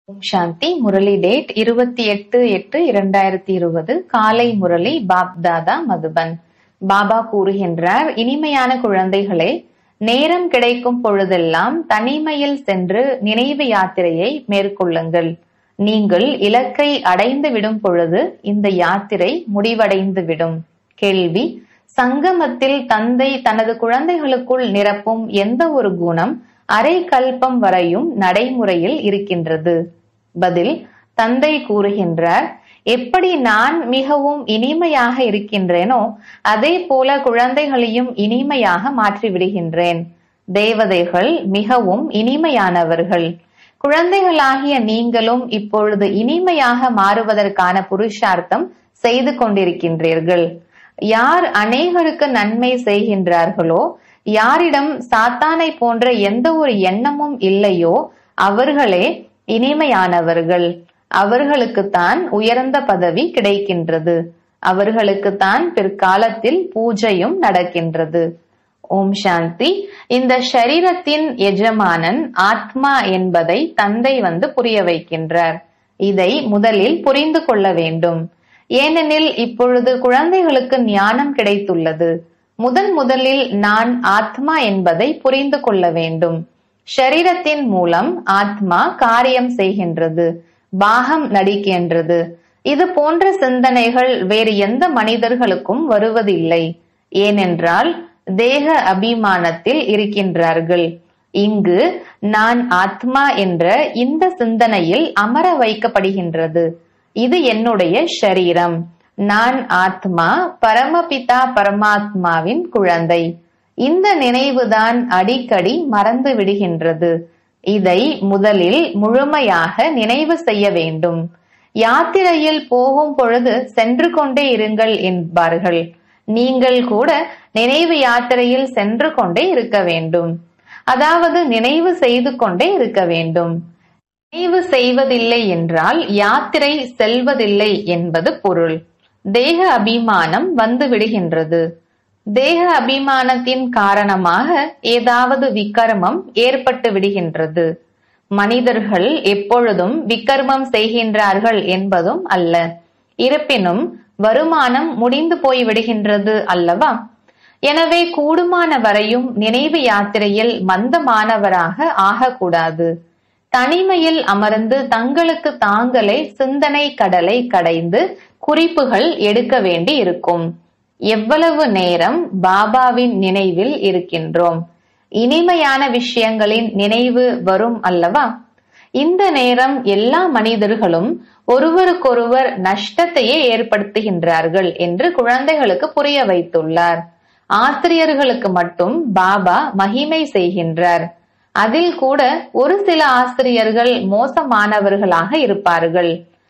ஓம் சாந்தி Murali date இருபத்தி எட்டு எட்டு இரண்டாயிரத்தி இருபது காலை முரளி பாப்தாதா மதுபன் பாபா கூறுகின்றார் இனிமையான குழந்தைகளே நேரம் கிடைக்கும் பொழுதெல்லாம் தனிமையில் சென்று நினைவு யாத்திரையை மேற்கொள்ளுங்கள் நீங்கள் இலக்கை அடைந்து விடும் பொழுது இந்த யாத்திரை முடிவடைந்து விடும் கேள்வி சங்கமத்தில் தந்தை தனது குழந்தைகளுக்குள் நிரப்பும் எந்த ஒரு குணம் அரை கல்பம் வரையும் நடைமுறையில் இருக்கின்றது பதில் தந்தை கூறுகின்றார் எப்படி நான் மிகவும் இனிமையாக இருக்கின்றேனோ அதே போல குழந்தைகளையும் இனிமையாக மாற்றி விடுகின்றேன் தேவதைகள் மிகவும் இனிமையானவர்கள் குழந்தைகளாகிய நீங்களும் இப்பொழுது இனிமையாக மாறுவதற்கான புருஷார்த்தம் செய்து கொண்டிருக்கின்றீர்கள் யார் அநேகருக்கு நன்மை செய்கின்றார்களோ யாரிடம் சாத்தானை போன்ற எந்த ஒரு எண்ணமும் இல்லையோ அவர்களே இனிமையானவர்கள் அவர்களுக்குத்தான் உயர்ந்த பதவி கிடைக்கின்றது அவர்களுக்குத்தான் பிற்காலத்தில் பூஜையும் நடக்கின்றது ஓம் சாந்தி இந்த ஷரீரத்தின் எஜமானன் ஆத்மா என்பதை தந்தை வந்து புரிய வைக்கின்றார் இதை முதலில் புரிந்து கொள்ள வேண்டும் ஏனெனில் இப்பொழுது குழந்தைகளுக்கு ஞானம் கிடைத்துள்ளது முதன் முதலில் நான் ஆத்மா என்பதை புரிந்து கொள்ள வேண்டும் ஷரீரத்தின் மூலம் ஆத்மா காரியம் செய்கின்றது பாகம் நடிக்கின்றது இது போன்ற சிந்தனைகள் வேறு எந்த மனிதர்களுக்கும் வருவதில்லை ஏனென்றால் தேக அபிமானத்தில் இருக்கின்றார்கள் இங்கு நான் ஆத்மா என்ற இந்த சிந்தனையில் அமர வைக்கப்படுகின்றது இது என்னுடைய ஷரீரம் நான் ஆத்மா பரமபிதா பரமாத்மாவின் குழந்தை இந்த நினைவுதான் அடிக்கடி மறந்து விடுகின்றது இதை முதலில் முழுமையாக நினைவு செய்ய வேண்டும் யாத்திரையில் போகும் பொழுது சென்று கொண்டே இருங்கள் என்பார்கள் நீங்கள் கூட நினைவு யாத்திரையில் சென்று கொண்டே இருக்க வேண்டும் அதாவது நினைவு செய்து கொண்டே இருக்க வேண்டும் நினைவு செய்வதில்லை என்றால் யாத்திரை செல்வதில்லை என்பது பொருள் தேக அபிமானம் வந்து விடுகின்றது தேக அபிமானத்தின் காரணமாக ஏதாவது விக்கர்மம் ஏற்பட்டு விடுகின்றது மனிதர்கள் எப்பொழுதும் விக்கர்மம் செய்கின்றார்கள் என்பதும் அல்ல இருப்பினும் வருமானம் முடிந்து போய் விடுகின்றது அல்லவா எனவே கூடுமான வரையும் நினைவு யாத்திரையில் மந்தமானவராக ஆகக்கூடாது தனிமையில் அமர்ந்து தங்களுக்கு தாங்களே சிந்தனை கடலை கடைந்து குறிப்புகள் எடுக்க வேண்டி இருக்கும் எவ்வளவு நேரம் பாபாவின் நினைவில் இருக்கின்றோம் இனிமையான விஷயங்களின் நினைவு வரும் அல்லவா இந்த நேரம் எல்லா மனிதர்களும் ஒருவருக்கொருவர் நஷ்டத்தையே ஏற்படுத்துகின்றார்கள் என்று குழந்தைகளுக்கு புரிய வைத்துள்ளார் ஆசிரியர்களுக்கு மட்டும் பாபா மகிமை செய்கின்றார் அதில் கூட ஒரு சில ஆசிரியர்கள் மோசமானவர்களாக இருப்பார்கள்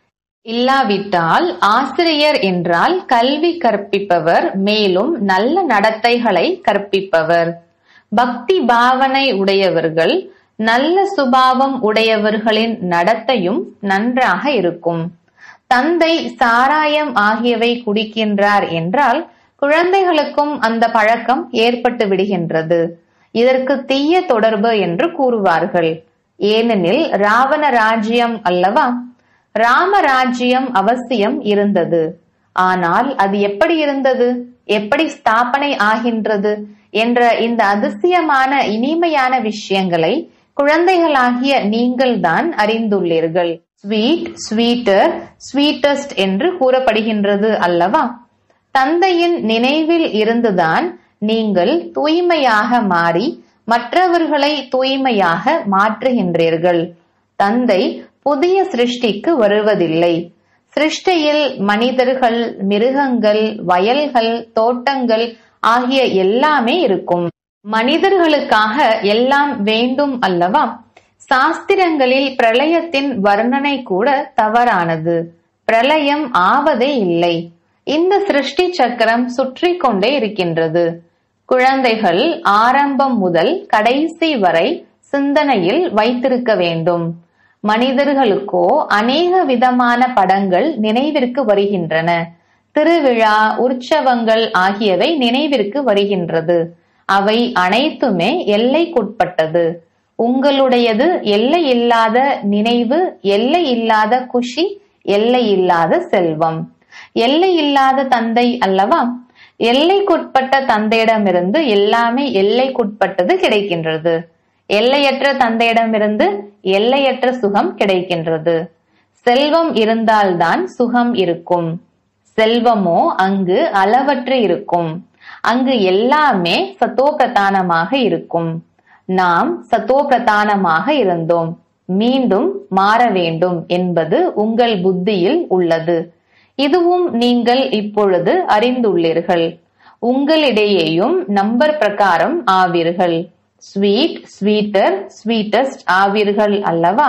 இல்லாவிட்டால் ஆசிரியர் என்றால் கல்வி கற்பிப்பவர் மேலும் நல்ல நடத்தைகளை கற்பிப்பவர் பக்தி பாவனை உடையவர்கள் நல்ல சுபாவம் உடையவர்களின் நடத்தையும் நன்றாக இருக்கும் தந்தை சாராயம் ஆகியவை குடிக்கின்றார் என்றால் குழந்தைகளுக்கும் அந்த பழக்கம் ஏற்பட்டு விடுகின்றது இதற்கு தீய தொடர்பு என்று கூறுவார்கள் ஏனெனில் ராவண ராஜ்யம் அல்லவா ராமராஜ்யம் அவசியம் இருந்தது ஆனால் அது எப்படி இருந்தது எப்படி ஸ்தாபனை ஆகின்றது என்ற இந்த அதிசயமான இனிமையான விஷயங்களை குழந்தைகளாகிய நீங்கள் தான் அறிந்துள்ளீர்கள் ஸ்வீட் ஸ்வீட்டர் ஸ்வீட்டஸ்ட் என்று கூறப்படுகின்றது அல்லவா தந்தையின் நினைவில் இருந்துதான் நீங்கள் தூய்மையாக மாறி மற்றவர்களை தூய்மையாக மாற்றுகின்றீர்கள் தந்தை புதிய சிருஷ்டிக்கு வருவதில்லை சிருஷ்டியில் மனிதர்கள் மிருகங்கள் வயல்கள் தோட்டங்கள் ஆகிய எல்லாமே இருக்கும் மனிதர்களுக்காக எல்லாம் வேண்டும் அல்லவா சாஸ்திரங்களில் பிரளயத்தின் வர்ணனை கூட தவறானது பிரளயம் ஆவதே இல்லை இந்த சிருஷ்டி சக்கரம் சுற்றி கொண்டே இருக்கின்றது குழந்தைகள் ஆரம்பம் முதல் கடைசி வரை சிந்தனையில் வைத்திருக்க வேண்டும் மனிதர்களுக்கோ அநேக விதமான படங்கள் நினைவிற்கு வருகின்றன திருவிழா உற்சவங்கள் ஆகியவை நினைவிற்கு வருகின்றது அவை அனைத்துமே எல்லைக்குட்பட்டது உங்களுடையது எல்லையில்லாத நினைவு எல்லையில்லாத குஷி எல்லையில்லாத செல்வம் எல்லையில்லாத தந்தை அல்லவா எல்லைக்குட்பட்ட தந்தையிடமிருந்து எல்லாமே எல்லைக்குட்பட்டது கிடைக்கின்றது எல்லையற்ற தந்தையிடமிருந்து எல்லையற்ற சுகம் கிடைக்கின்றது செல்வம் இருந்தால்தான் சுகம் இருக்கும் செல்வமோ அங்கு அளவற்று இருக்கும் அங்கு எல்லாமே சத்தோ பிரதானமாக இருக்கும் நாம் சத்தோ பிரதானமாக இருந்தோம் மீண்டும் மாற வேண்டும் என்பது உங்கள் புத்தியில் உள்ளது இதுவும் நீங்கள் இப்பொழுது அறிந்துள்ளீர்கள் உங்களிடையேயும் நம்பர் பிரகாரம் ஆவீர்கள் ஸ்வீட் ஸ்வீட்டர் ஸ்வீட்டஸ்ட் ஆவீர்கள் அல்லவா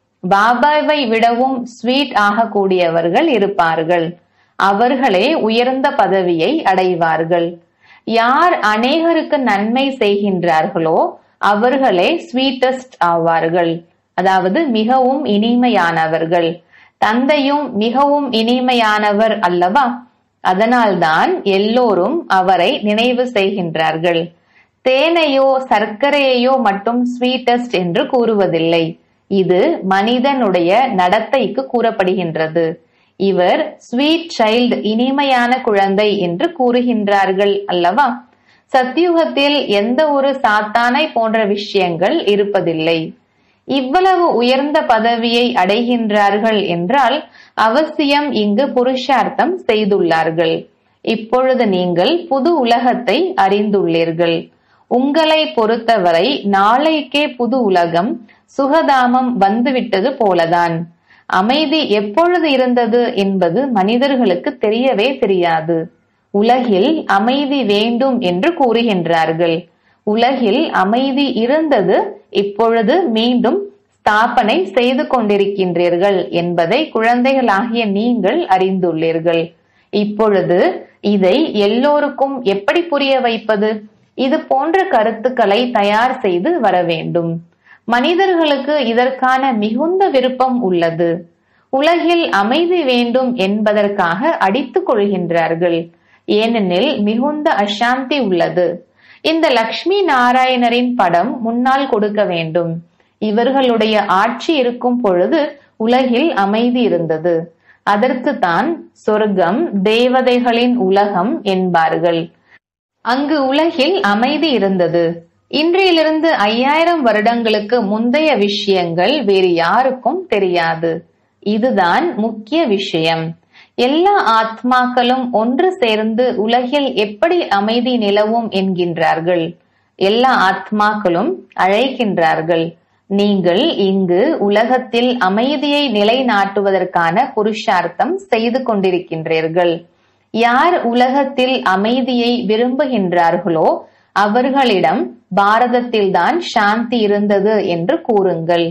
பாபாவை விடவும் ஸ்வீட் ஆகக்கூடியவர்கள் இருப்பார்கள் அவர்களே உயர்ந்த பதவியை அடைவார்கள் யார் அநேகருக்கு நன்மை செய்கின்றார்களோ அவர்களே ஸ்வீட்டஸ்ட் ஆவார்கள் அதாவது மிகவும் இனிமையானவர்கள் தந்தையும் மிகவும் இனிமையானவர் அல்லவா அதனால்தான் எல்லோரும் அவரை நினைவு செய்கின்றார்கள் தேனையோ சர்க்கரையையோ மட்டும் ஸ்வீட்டஸ்ட் என்று கூறுவதில்லை இது மனிதனுடைய நடத்தைக்கு கூறப்படுகின்றது இவர் ஸ்வீட் சைல்டு இனிமையான குழந்தை என்று கூறுகின்றார்கள் அல்லவா சத்தியுகத்தில் எந்த ஒரு சாத்தானை போன்ற விஷயங்கள் இருப்பதில்லை இவ்வளவு உயர்ந்த பதவியை அடைகின்றார்கள் என்றால் அவசியம் இங்கு புருஷார்த்தம் செய்துள்ளார்கள் இப்பொழுது நீங்கள் புது உலகத்தை அறிந்துள்ளீர்கள் உங்களை பொறுத்தவரை நாளைக்கே புது உலகம் சுகதாமம் வந்துவிட்டது போலதான் அமைதி எப்பொழுது இருந்தது என்பது மனிதர்களுக்கு தெரியவே தெரியாது உலகில் அமைதி வேண்டும் என்று கூறுகின்றார்கள் உலகில் அமைதி இருந்தது இப்பொழுது மீண்டும் ஸ்தாபனை செய்து கொண்டிருக்கின்றீர்கள் என்பதை குழந்தைகளாகிய நீங்கள் அறிந்துள்ளீர்கள் இப்பொழுது இதை எல்லோருக்கும் எப்படி புரிய வைப்பது இது போன்ற கருத்துக்களை தயார் செய்து வர வேண்டும் மனிதர்களுக்கு இதற்கான மிகுந்த விருப்பம் உள்ளது உலகில் அமைதி வேண்டும் என்பதற்காக அடித்துக் கொள்கின்றார்கள் ஏனெனில் மிகுந்த அசாந்தி உள்ளது இந்த லக்ஷ்மி நாராயணரின் படம் முன்னால் கொடுக்க வேண்டும் இவர்களுடைய ஆட்சி இருக்கும் பொழுது உலகில் அமைதி இருந்தது அதற்கு தான் சொர்க்கம் தேவதைகளின் உலகம் என்பார்கள் அங்கு உலகில் அமைதி இருந்தது இன்றையிலிருந்து ஐயாயிரம் வருடங்களுக்கு முந்தைய விஷயங்கள் வேறு யாருக்கும் தெரியாது இதுதான் முக்கிய விஷயம் எல்லா ஆத்மாக்களும் ஒன்று சேர்ந்து உலகில் எப்படி அமைதி நிலவும் என்கின்றார்கள் எல்லா ஆத்மாக்களும் அழைக்கின்றார்கள் நீங்கள் இங்கு உலகத்தில் அமைதியை நிலைநாட்டுவதற்கான புருஷார்த்தம் செய்து கொண்டிருக்கின்றீர்கள் யார் உலகத்தில் அமைதியை விரும்புகின்றார்களோ அவர்களிடம் பாரதத்தில்தான் சாந்தி இருந்தது என்று கூறுங்கள்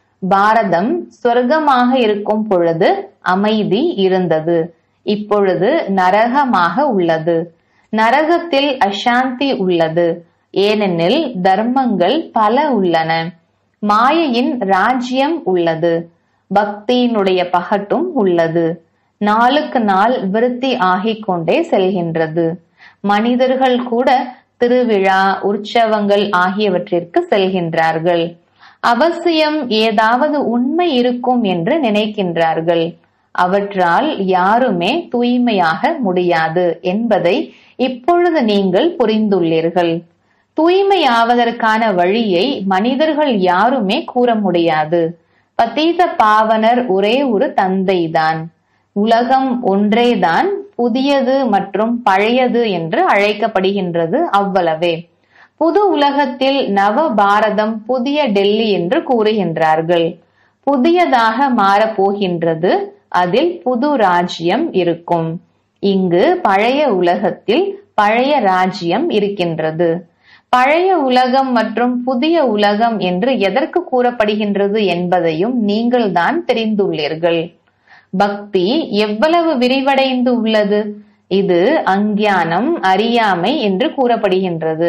பாரதம் சொர்க்கமாக இருக்கும் பொழுது அமைதி இருந்தது இப்பொழுது நரகமாக உள்ளது நரகத்தில் அசாந்தி உள்ளது ஏனெனில் தர்மங்கள் பல உள்ளன மாயையின் ராஜ்யம் உள்ளது பக்தியினுடைய பகட்டும் உள்ளது நாளுக்கு நாள் விருத்தி ஆகிக் கொண்டே செல்கின்றது மனிதர்கள் கூட திருவிழா உற்சவங்கள் ஆகியவற்றிற்கு செல்கின்றார்கள் அவசியம் ஏதாவது உண்மை இருக்கும் என்று நினைக்கின்றார்கள் அவற்றால் யாருமே தூய்மையாக முடியாது என்பதை இப்பொழுது நீங்கள் புரிந்துள்ளீர்கள் தூய்மையாவதற்கான வழியை மனிதர்கள் யாருமே கூற முடியாது பதீத பாவனர் ஒரே ஒரு தந்தைதான் உலகம் ஒன்றேதான் புதியது மற்றும் பழையது என்று அழைக்கப்படுகின்றது அவ்வளவே புது உலகத்தில் நவ பாரதம் புதிய டெல்லி என்று கூறுகின்றார்கள் புதியதாக மாறப்போகின்றது அதில் புது ராஜ்யம் இருக்கும் இங்கு பழைய உலகத்தில் பழைய ராஜ்யம் இருக்கின்றது பழைய உலகம் மற்றும் புதிய உலகம் என்று எதற்கு கூறப்படுகின்றது என்பதையும் நீங்கள்தான் தெரிந்துள்ளீர்கள் பக்தி எவ்வளவு விரிவடைந்து உள்ளது இது அஞ்ஞானம் அறியாமை என்று கூறப்படுகின்றது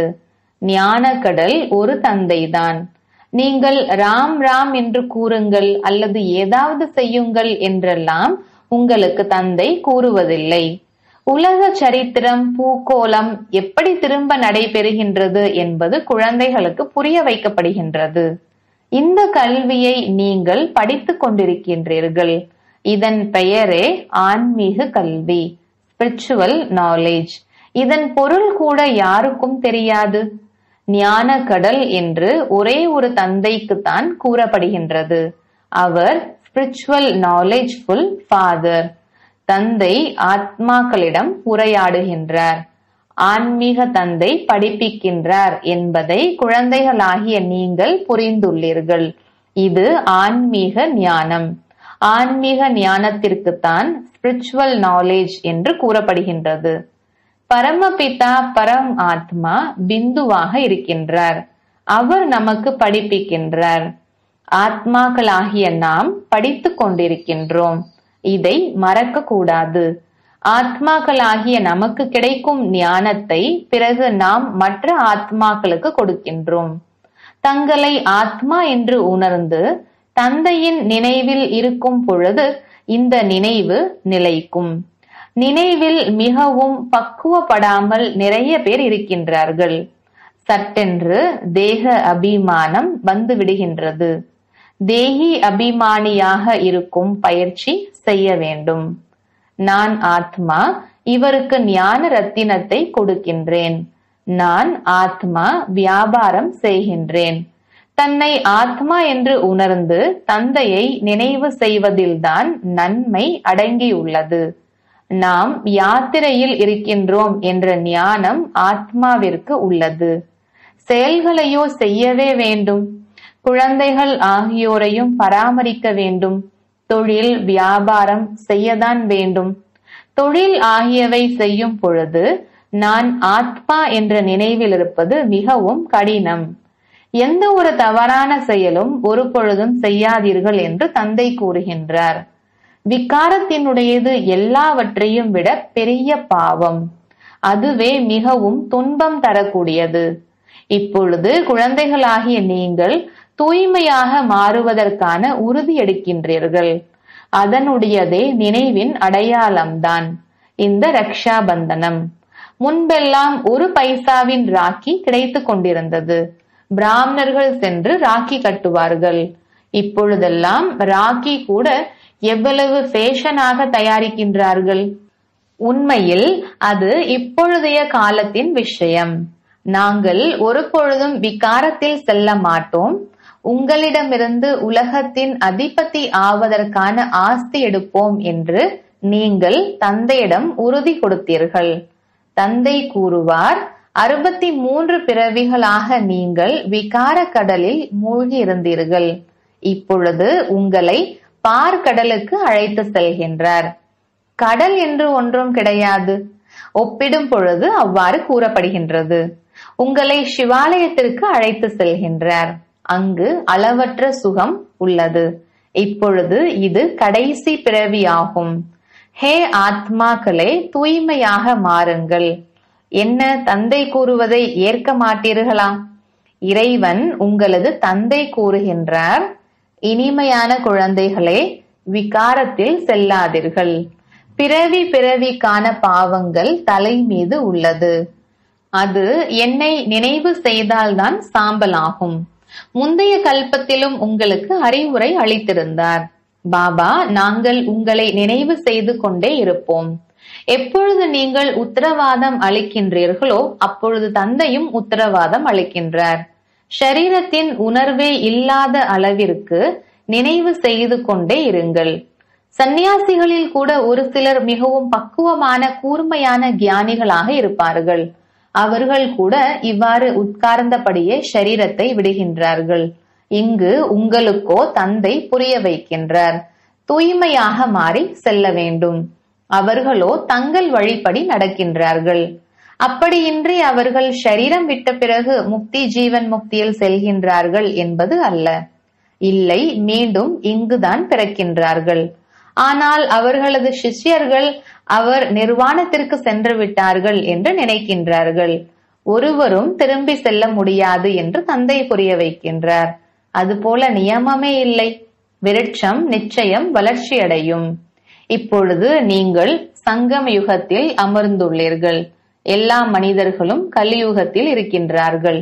ஞானக்கடல் ஒரு தந்தைதான் நீங்கள் ராம் ராம் என்று கூறுங்கள் அல்லது ஏதாவது செய்யுங்கள் என்றெல்லாம் உங்களுக்கு தந்தை கூறுவதில்லை உலக சரித்திரம் பூகோளம் எப்படி திரும்ப நடைபெறுகின்றது என்பது குழந்தைகளுக்கு புரிய வைக்கப்படுகின்றது இந்த கல்வியை நீங்கள் படித்துக் கொண்டிருக்கின்றீர்கள் இதன் பெயரே ஆன்மீக கல்வி ஸ்பிரிச்சுவல் நாலேஜ் இதன் பொருள் கூட யாருக்கும் தெரியாது ஞான கடல் என்று ஒரே ஒரு தந்தைக்குத்தான் கூறப்படுகின்றது அவர் ஸ்பிரிச்சுவல் நாலேஜ்ஃபுல் ஃபாதர் தந்தை ஆத்மாக்களிடம் உரையாடுகின்றார் ஆன்மீக தந்தை படிப்பிக்கின்றார் என்பதை குழந்தைகளாகிய நீங்கள் புரிந்துள்ளீர்கள் இது ஆன்மீக ஞானம் ஆன்மீக ஞானத்திற்குத்தான் ஸ்பிரிச்சுவல் நாலேஜ் என்று கூறப்படுகின்றது பரமபிதா பரம் ஆத்மா பிந்துவாக இருக்கின்றார் அவர் நமக்கு படிப்பிக்கின்றார் ஆத்மாக்களாகிய நாம் படித்துக் கொண்டிருக்கின்றோம் இதை மறக்க கூடாது ஆத்மாக்களாகிய நமக்கு கிடைக்கும் ஞானத்தை பிறகு நாம் மற்ற ஆத்மாக்களுக்கு கொடுக்கின்றோம் தங்களை ஆத்மா என்று உணர்ந்து தந்தையின் நினைவில் இருக்கும் பொழுது இந்த நினைவு நிலைக்கும் நினைவில் மிகவும் பக்குவப்படாமல் நிறைய பேர் இருக்கின்றார்கள் சட்டென்று தேக அபிமானம் வந்து விடுகின்றது தேகி அபிமானியாக இருக்கும் பயிற்சி செய்ய வேண்டும் நான் ஆத்மா இவருக்கு ஞான ரத்தினத்தை கொடுக்கின்றேன் நான் ஆத்மா வியாபாரம் செய்கின்றேன் தன்னை ஆத்மா என்று உணர்ந்து தந்தையை நினைவு செய்வதில்தான் நன்மை அடங்கியுள்ளது நாம் யாத்திரையில் இருக்கின்றோம் என்ற ஞானம் ஆத்மாவிற்கு உள்ளது செயல்களையோ செய்யவே வேண்டும் குழந்தைகள் ஆகியோரையும் பராமரிக்க வேண்டும் தொழில் வியாபாரம் செய்யதான் வேண்டும் தொழில் ஆகியவை செய்யும் பொழுது நான் ஆத்மா என்ற நினைவில் இருப்பது மிகவும் கடினம் எந்த ஒரு தவறான செயலும் ஒரு பொழுதும் செய்யாதீர்கள் என்று தந்தை கூறுகின்றார் விகாரத்தினுடையது எல்லாவற்றையும் விட பெரிய பாவம் அதுவே மிகவும் துன்பம் தரக்கூடியது இப்பொழுது குழந்தைகளாகிய நீங்கள் தூய்மையாக மாறுவதற்கான உறுதி எடுக்கின்றீர்கள் அதனுடையதே நினைவின் அடையாளம்தான் இந்த ரக்ஷா பந்தனம் முன்பெல்லாம் ஒரு பைசாவின் ராக்கி கிடைத்துக் கொண்டிருந்தது பிராமணர்கள் சென்று ராக்கி கட்டுவார்கள் இப்பொழுதெல்லாம் ராக்கி கூட எவ்வளவு ஃபேஷனாக தயாரிக்கின்றார்கள் உண்மையில் அது இப்பொழுதைய காலத்தின் விஷயம் நாங்கள் ஒரு பொழுதும் விகாரத்தில் செல்ல மாட்டோம் உங்களிடமிருந்து உலகத்தின் அதிபதி ஆவதற்கான ஆஸ்தி எடுப்போம் என்று நீங்கள் தந்தையிடம் உறுதி கொடுத்தீர்கள் தந்தை கூறுவார் அறுபத்தி மூன்று பிறவிகளாக நீங்கள் விகார கடலில் மூழ்கி இருந்தீர்கள் இப்பொழுது உங்களை பார்க்கடலுக்கு அழைத்து செல்கின்றார் கடல் என்று ஒன்றும் கிடையாது ஒப்பிடும் பொழுது அவ்வாறு கூறப்படுகின்றது உங்களை சிவாலயத்திற்கு அழைத்து செல்கின்றார் அங்கு அளவற்ற சுகம் உள்ளது இப்பொழுது இது கடைசி பிறவியாகும் ஹே ஆத்மாக்களே தூய்மையாக மாறுங்கள் என்ன தந்தை கூறுவதை ஏற்க மாட்டீர்களா இறைவன் உங்களது தந்தை கூறுகின்றார் இனிமையான குழந்தைகளே விகாரத்தில் செல்லாதீர்கள் பிறவி பிறவிக்கான பாவங்கள் தலை மீது உள்ளது அது என்னை நினைவு செய்தால்தான் சாம்பலாகும் முந்தைய கல்பத்திலும் உங்களுக்கு அறிவுரை அளித்திருந்தார் பாபா நாங்கள் உங்களை நினைவு செய்து கொண்டே இருப்போம் எப்பொழுது நீங்கள் உத்தரவாதம் அளிக்கின்றீர்களோ அப்பொழுது தந்தையும் உத்தரவாதம் அளிக்கின்றார் ஷரீரத்தின் உணர்வே இல்லாத அளவிற்கு நினைவு செய்து கொண்டே இருங்கள் சந்நியாசிகளில் கூட ஒரு சிலர் மிகவும் பக்குவமான கூர்மையான கியானிகளாக இருப்பார்கள் அவர்கள் கூட இவ்வாறு உட்கார்ந்தபடியே ஷரீரத்தை விடுகின்றார்கள் இங்கு உங்களுக்கோ தந்தை புரிய வைக்கின்றார் தூய்மையாக மாறி செல்ல வேண்டும் அவர்களோ தங்கள் வழிப்படி நடக்கின்றார்கள் அப்படியின்றி அவர்கள் ஷரீரம் விட்ட பிறகு முக்தி ஜீவன் முக்தியில் செல்கின்றார்கள் என்பது அல்ல இல்லை மீண்டும் இங்குதான் பிறக்கின்றார்கள் ஆனால் அவர்களது சிஷ்யர்கள் அவர் நிர்வாணத்திற்கு சென்று விட்டார்கள் என்று நினைக்கின்றார்கள் ஒருவரும் திரும்பி செல்ல முடியாது என்று தந்தை புரிய வைக்கின்றார் அதுபோல நியமமே இல்லை விருட்சம் நிச்சயம் வளர்ச்சியடையும் இப்பொழுது நீங்கள் சங்கம் யுகத்தில் அமர்ந்துள்ளீர்கள் எல்லா மனிதர்களும் கலியுகத்தில் இருக்கின்றார்கள்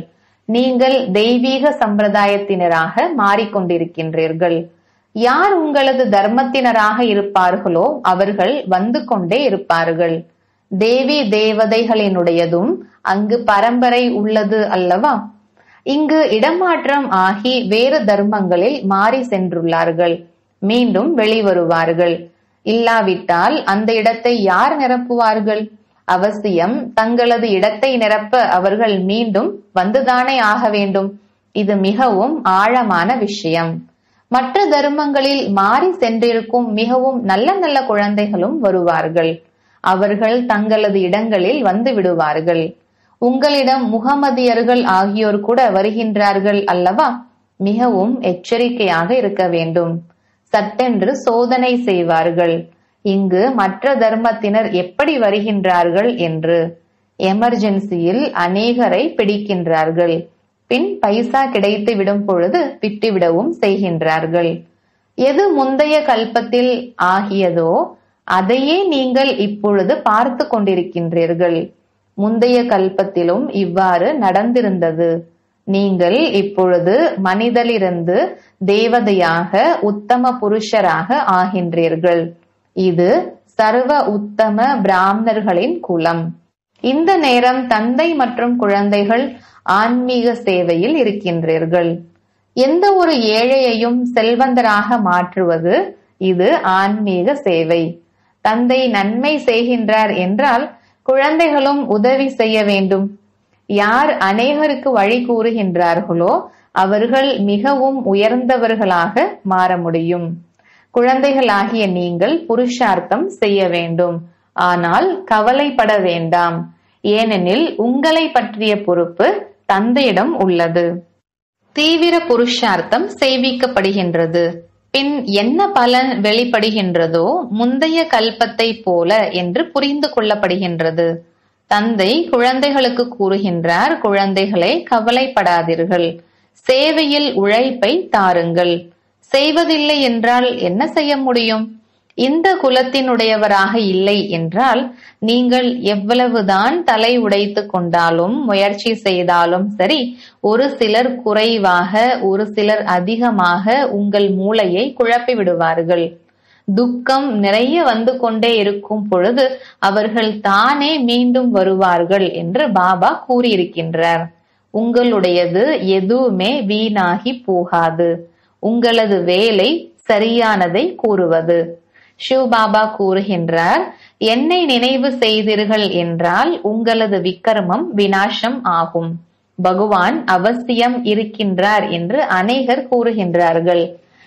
நீங்கள் தெய்வீக சம்பிரதாயத்தினராக மாறிக்கொண்டிருக்கின்றீர்கள் யார் உங்களது தர்மத்தினராக இருப்பார்களோ அவர்கள் வந்து கொண்டே இருப்பார்கள் தேவி தேவதைகளினுடையதும் அங்கு பரம்பரை உள்ளது அல்லவா இங்கு இடமாற்றம் ஆகி வேறு தர்மங்களில் மாறி சென்றுள்ளார்கள் மீண்டும் வெளிவருவார்கள் இல்லாவிட்டால் அந்த இடத்தை யார் நிரப்புவார்கள் அவசியம் தங்களது இடத்தை நிரப்ப அவர்கள் மீண்டும் வந்துதானே ஆக வேண்டும் இது மிகவும் ஆழமான விஷயம் மற்ற தர்மங்களில் மாறி சென்றிருக்கும் மிகவும் நல்ல நல்ல குழந்தைகளும் வருவார்கள் அவர்கள் தங்களது இடங்களில் வந்து விடுவார்கள் உங்களிடம் முகமதியர்கள் ஆகியோர் கூட வருகின்றார்கள் அல்லவா மிகவும் எச்சரிக்கையாக இருக்க வேண்டும் சட்டென்று சோதனை செய்வார்கள் இங்கு மற்ற தர்மத்தினர் எப்படி வருகின்றார்கள் என்று எமர்ஜென்சியில் அநேகரை பிடிக்கின்றார்கள் பின் பைசா கிடைத்து விடும் பொழுது விட்டுவிடவும் செய்கின்றார்கள் எது முந்தைய கல்பத்தில் ஆகியதோ அதையே நீங்கள் இப்பொழுது பார்த்து கொண்டிருக்கின்றீர்கள் முந்தைய கல்பத்திலும் இவ்வாறு நடந்திருந்தது நீங்கள் இப்பொழுது மனிதலிருந்து தேவதையாக உத்தம புருஷராக ஆகின்றீர்கள் இது சர்வ உத்தம பிராமணர்களின் குலம் இந்த நேரம் தந்தை மற்றும் குழந்தைகள் ஆன்மீக சேவையில் இருக்கின்றீர்கள் எந்த ஒரு ஏழையையும் செல்வந்தராக மாற்றுவது இது ஆன்மீக சேவை தந்தை நன்மை செய்கின்றார் என்றால் குழந்தைகளும் உதவி செய்ய வேண்டும் யார் அநேகருக்கு வழி கூறுகின்றார்களோ அவர்கள் மிகவும் உயர்ந்தவர்களாக மாற முடியும் குழந்தைகளாகிய நீங்கள் புருஷார்த்தம் செய்ய வேண்டும் ஆனால் கவலைப்பட வேண்டாம் ஏனெனில் உங்களை பற்றிய பொறுப்பு தந்தையிடம் உள்ளது தீவிர புருஷார்த்தம் செய்விக்கப்படுகின்றது பின் என்ன பலன் வெளிப்படுகின்றதோ முந்தைய கல்பத்தை போல என்று புரிந்து கொள்ளப்படுகின்றது தந்தை குழந்தைகளுக்கு கூறுகின்றார் குழந்தைகளே கவலைப்படாதீர்கள் சேவையில் உழைப்பை தாருங்கள் செய்வதில்லை என்றால் என்ன செய்ய முடியும் இந்த குலத்தினுடையவராக இல்லை என்றால் நீங்கள் எவ்வளவுதான் தலை உடைத்து கொண்டாலும் முயற்சி செய்தாலும் சரி ஒரு சிலர் குறைவாக ஒரு சிலர் அதிகமாக உங்கள் மூளையை குழப்பி விடுவார்கள் துக்கம் நிறைய வந்து கொண்டே இருக்கும் பொழுது அவர்கள் தானே மீண்டும் வருவார்கள் என்று பாபா கூறியிருக்கின்றார் உங்களுடையது எதுவுமே வீணாகி போகாது உங்களது வேலை சரியானதை கூறுவது சிவபாபா கூறுகின்றார் என்னை நினைவு செய்தீர்கள் என்றால் உங்களது விக்கிரமம் வினாசம் ஆகும் பகவான் அவசியம் இருக்கின்றார் என்று அநேகர் கூறுகின்றார்கள்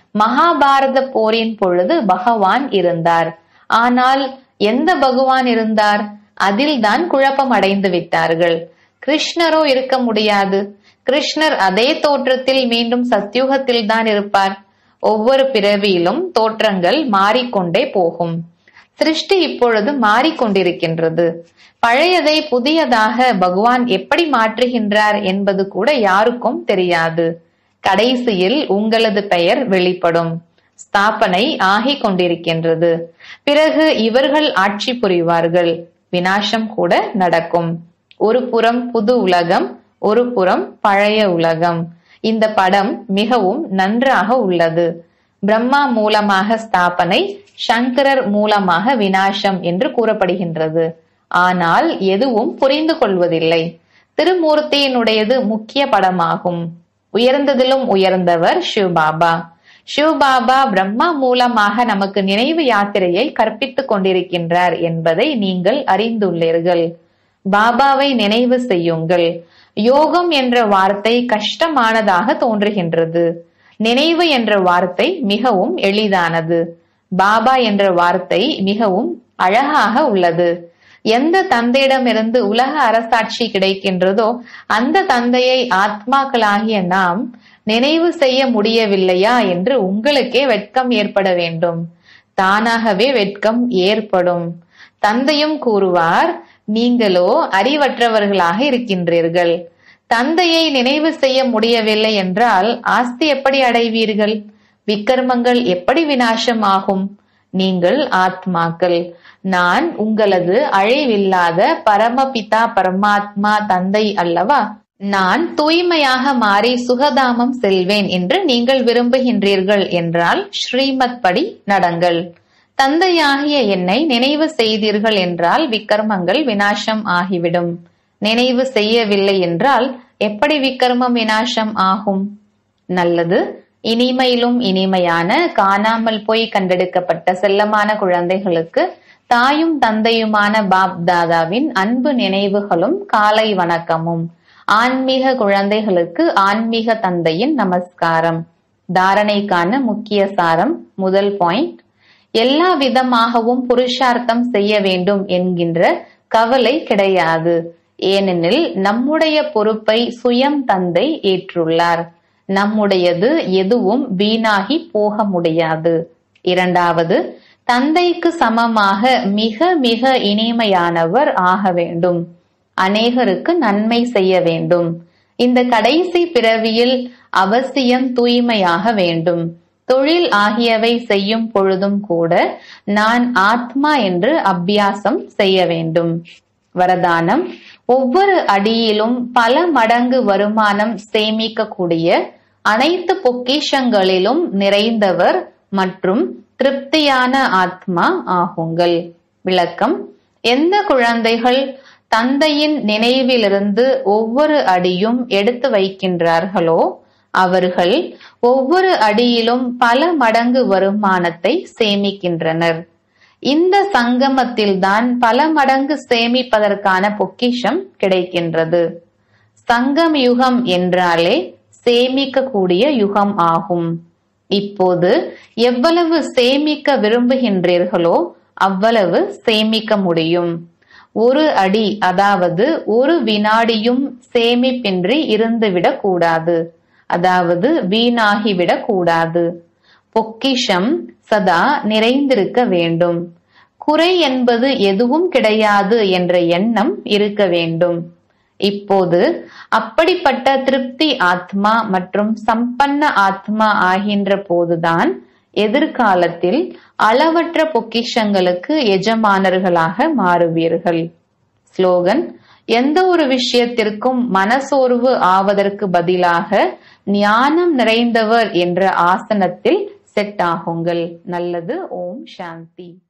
மகாபாரத போரின் பொழுது பகவான் இருந்தார் ஆனால் எந்த பகவான் இருந்தார் அதில்தான் குழப்பம் அடைந்து விட்டார்கள் கிருஷ்ணரோ இருக்க முடியாது கிருஷ்ணர் அதே தோற்றத்தில் மீண்டும் சத்யுகத்தில் தான் இருப்பார் ஒவ்வொரு பிறவியிலும் தோற்றங்கள் மாறிக்கொண்டே போகும் சிருஷ்டி இப்பொழுது மாறிக்கொண்டிருக்கின்றது பழையதை புதியதாக பகவான் எப்படி மாற்றுகின்றார் என்பது கூட யாருக்கும் தெரியாது கடைசியில் உங்களது பெயர் வெளிப்படும் ஸ்தாபனை ஆகிக் கொண்டிருக்கின்றது பிறகு இவர்கள் ஆட்சி புரிவார்கள் வினாசம் கூட நடக்கும் ஒரு புறம் புது உலகம் ஒரு புறம் பழைய உலகம் இந்த படம் மிகவும் நன்றாக உள்ளது பிரம்மா மூலமாக ஸ்தாபனை சங்கரர் மூலமாக வினாசம் என்று கூறப்படுகின்றது ஆனால் எதுவும் புரிந்து கொள்வதில்லை திருமூர்த்தியினுடையது முக்கிய படமாகும் உயர்ந்ததிலும் உயர்ந்தவர் சிவபாபா சிவபாபா பிரம்மா மூலமாக நமக்கு நினைவு யாத்திரையை கற்பித்துக் கொண்டிருக்கின்றார் என்பதை நீங்கள் அறிந்துள்ளீர்கள் பாபாவை நினைவு செய்யுங்கள் யோகம் என்ற வார்த்தை கஷ்டமானதாக தோன்றுகின்றது நினைவு என்ற வார்த்தை மிகவும் எளிதானது பாபா என்ற வார்த்தை மிகவும் அழகாக உள்ளது எந்த தந்தையிடமிருந்து உலக அரசாட்சி கிடைக்கின்றதோ அந்த தந்தையை ஆத்மாக்களாகிய நாம் நினைவு செய்ய முடியவில்லையா என்று உங்களுக்கே வெட்கம் ஏற்பட வேண்டும் தானாகவே வெட்கம் ஏற்படும் தந்தையும் கூறுவார் நீங்களோ அறிவற்றவர்களாக இருக்கின்றீர்கள் தந்தையை நினைவு செய்ய முடியவில்லை என்றால் ஆஸ்தி எப்படி அடைவீர்கள் விக்கர்மங்கள் எப்படி வினாசம் ஆகும் நீங்கள் ஆத்மாக்கள் நான் உங்களது அழிவில்லாத பரமபிதா பரமாத்மா தந்தை அல்லவா நான் தூய்மையாக மாறி சுகதாமம் செல்வேன் என்று நீங்கள் விரும்புகின்றீர்கள் என்றால் ஸ்ரீமத் படி நடங்கள் தந்தையாகிய என்னை நினைவு செய்தீர்கள் என்றால் விக்கர்மங்கள் வினாசம் ஆகிவிடும் நினைவு செய்யவில்லை என்றால் எப்படி விக்கர்மம் வினாசம் ஆகும் நல்லது இனிமையிலும் இனிமையான காணாமல் போய் கண்டெடுக்கப்பட்ட செல்லமான குழந்தைகளுக்கு தாயும் தந்தையுமான பாப் தாதாவின் அன்பு நினைவுகளும் காலை வணக்கமும் ஆன்மீக குழந்தைகளுக்கு ஆன்மீக தந்தையின் நமஸ்காரம் தாரணைக்கான முக்கிய சாரம் முதல் பாயிண்ட் எல்லா விதமாகவும் புருஷார்த்தம் செய்ய வேண்டும் என்கின்ற கவலை கிடையாது ஏனெனில் நம்முடைய பொறுப்பை சுயம் தந்தை ஏற்றுள்ளார் நம்முடையது எதுவும் வீணாகி போக முடியாது இரண்டாவது தந்தைக்கு சமமாக மிக மிக இனிமையானவர் ஆக வேண்டும் அநேகருக்கு நன்மை செய்ய வேண்டும் இந்த கடைசி பிறவியில் அவசியம் தூய்மையாக வேண்டும் தொழில் ஆகியவை செய்யும் பொழுதும் கூட நான் ஆத்மா என்று அபியாசம் செய்ய வேண்டும் வரதானம் ஒவ்வொரு அடியிலும் பல மடங்கு வருமானம் சேமிக்கக்கூடிய அனைத்து பொக்கிஷங்களிலும் நிறைந்தவர் மற்றும் திருப்தியான ஆத்மா ஆகுங்கள் விளக்கம் எந்த குழந்தைகள் தந்தையின் நினைவிலிருந்து ஒவ்வொரு அடியும் எடுத்து வைக்கின்றார்களோ அவர்கள் ஒவ்வொரு அடியிலும் பல மடங்கு வருமானத்தை சேமிக்கின்றனர் இந்த சங்கமத்தில்தான் பல மடங்கு சேமிப்பதற்கான பொக்கிஷம் கிடைக்கின்றது சங்கம் யுகம் என்றாலே சேமிக்கக்கூடிய யுகம் ஆகும் இப்போது எவ்வளவு சேமிக்க விரும்புகின்றீர்களோ அவ்வளவு சேமிக்க முடியும் ஒரு அடி அதாவது ஒரு வினாடியும் சேமிப்பின்றி இருந்துவிடக் கூடாது அதாவது வீணாகிவிடக் கூடாது பொக்கிஷம் சதா நிறைந்திருக்க வேண்டும் குறை என்பது எதுவும் கிடையாது என்ற எண்ணம் இருக்க வேண்டும் இப்போது அப்படிப்பட்ட திருப்தி ஆத்மா மற்றும் சம்பன்ன ஆத்மா ஆகின்ற போதுதான் எதிர்காலத்தில் அளவற்ற பொக்கிஷங்களுக்கு எஜமானர்களாக மாறுவீர்கள் ஸ்லோகன் எந்த ஒரு விஷயத்திற்கும் மனசோர்வு ஆவதற்கு பதிலாக ஞானம் நிறைந்தவர் என்ற ஆசனத்தில் செட் ஆகுங்கள் நல்லது ஓம் சாந்தி